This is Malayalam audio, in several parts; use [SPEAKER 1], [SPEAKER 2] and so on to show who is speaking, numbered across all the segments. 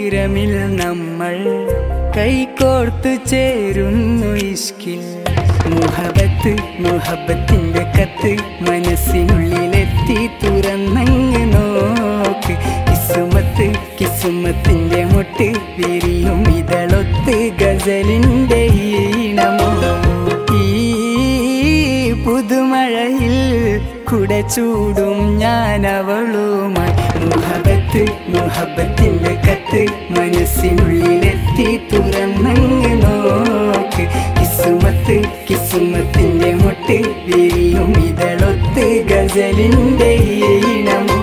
[SPEAKER 1] തീരമിൽ നമ്മൾ കൈകോർത്തു ചേരുന്നു ഇഷ്കിൽ മുഹബത്ത് മുഹബത്തിന്റെ കത്ത് മനസ്സിനുള്ളിലെത്തി തുറന്നങ്ങ് നോക്ക് കിസുമത്ത് കിസുമത്തിന്റെ മുട്ട് വിരിയും ഇതളൊത്ത് ഗസലിന്റെ ഈണമോ ഈ പുതുമഴയിൽ കുട ചൂടും ഞാൻ അവളുമായി മുഹബത്ത് മുഹബത്തിന്റെ കത്ത് മനസ്സിനുള്ളിലെത്തി തുറന്നങ്ങ് നോക്ക് കിസുമത്ത് കിസുമത്തിന്റെ മുട്ട് വിരിയും ഇതളൊത്ത് ഗസലിന്റെ ഈണമോ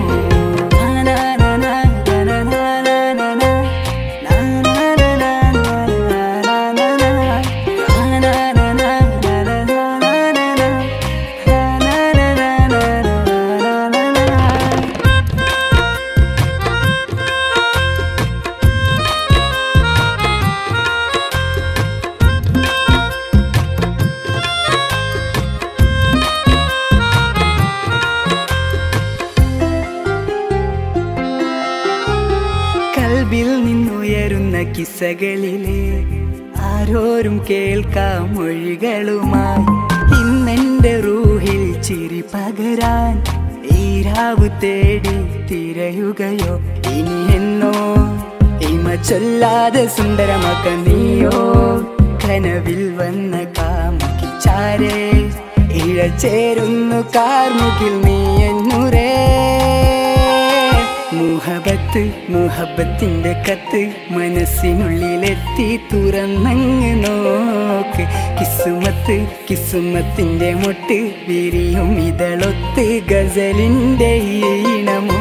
[SPEAKER 1] കൽബിൽ നിന്നുയരുന്ന കിസ്സകളിലെ ആരോരും കേൾക്കാം മൊഴികളുമായി ഇന്നെന്റെ റൂഹിൽ ചിരി പകരാൻ ഈരാവ് തേടി തിരയുകയോ ഇനി എന്നോ ഇമ ചൊല്ലാതെ സുന്ദരമാക്ക നീയോ കനവിൽ വന്ന കാമുക്കി ചാരേ ഇഴചേരുന്നു കാർമുകിൽ നീ എന്നുരേ മുഹബത്ത് മുഹബത്തിന്റെ കത്ത് മനസ്സിനുള്ളിലെത്തി തുറന്നങ്ങ് നോക്ക് കിസുമത്ത് കിസുമത്തിന്റെ മുട്ട് വിരിയും ഇതളൊത്ത് ഗസലിന്റെ ഈണമോ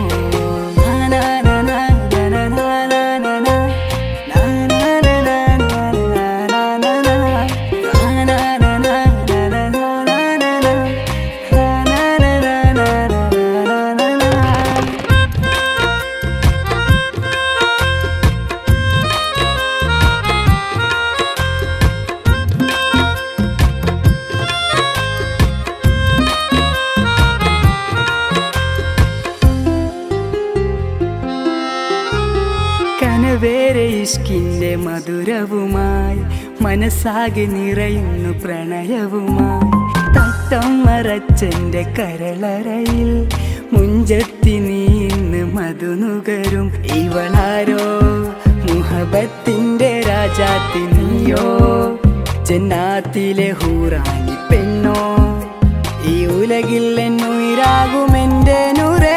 [SPEAKER 1] കനവേറെ ഇഷ്കിന്റെ മധുരവുമായി മനസ്സാകെ നിറയുന്നു പ്രണയവുമായി തട്ടം മറച്ചെന്റെ കരളറയിൽ മുഞ്ചത്തി നീന്ന് മധുനുകരും ഇവളാരോ മുഹബത്തിന്റെ രാജാത്തി നീയോ ജന്നാത്തിലെ ഹൂറാനി പെണ്ണോ ഈ ഉലകിൽ എന്നുയിരാകുമെന്റെ നുരേ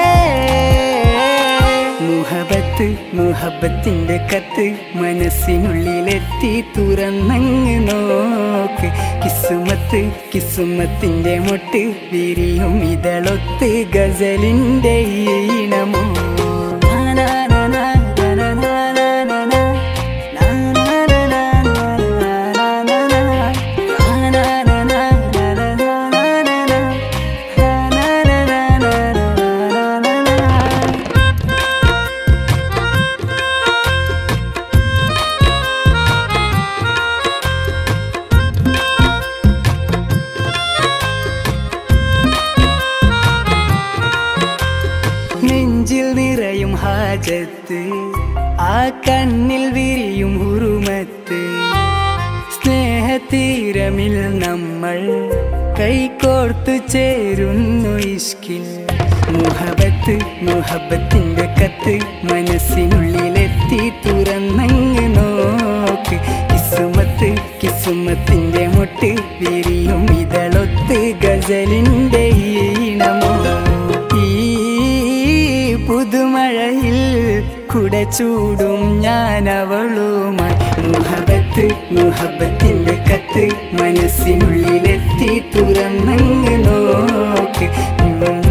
[SPEAKER 1] മുഹബത്ത് മുഹബത്തിന്റെ കത്ത് മനസ്സിനുള്ളിലെത്തി തുറന്നങ്ങ് നോക്ക് കിസുമത്ത് കിസുമത്തിന്റെ മുട്ട് വിരിയും ഇതളൊത്ത് ഗസലിന്റെ ഈണമോ നെഞ്ചിൽ നിറയും ഹാജത്ത് ആ കണ്ണിൽ വിരിയും ഉറുമത്ത് സ്നേഹതീരമിൽ നമ്മൾ കൈകോർത്തു ചേരുന്നു ഇഷ്കിൽ മുഹബത്ത് മുഹബത്തിന്റെ കത്ത് മനസ്സിനുള്ളിലെത്തി തുറന്നങ്ങ് നോക്ക് കിസുമത്ത് കിസുമത്തിന്റെ മുട്ട് വിരിയും ഇതളൊത്ത് ഗസലിന്റെ ഈണമോ ഈ പുതുമഴയിൽ കുട ചൂടും ഞാൻ അവളുമായി മുഹബത്ത് മുഹബത്തിന്റെ കത്ത് മനസ്സിനുള്ളിലെത്തി തുറന്നങ്ങ് നോക്ക്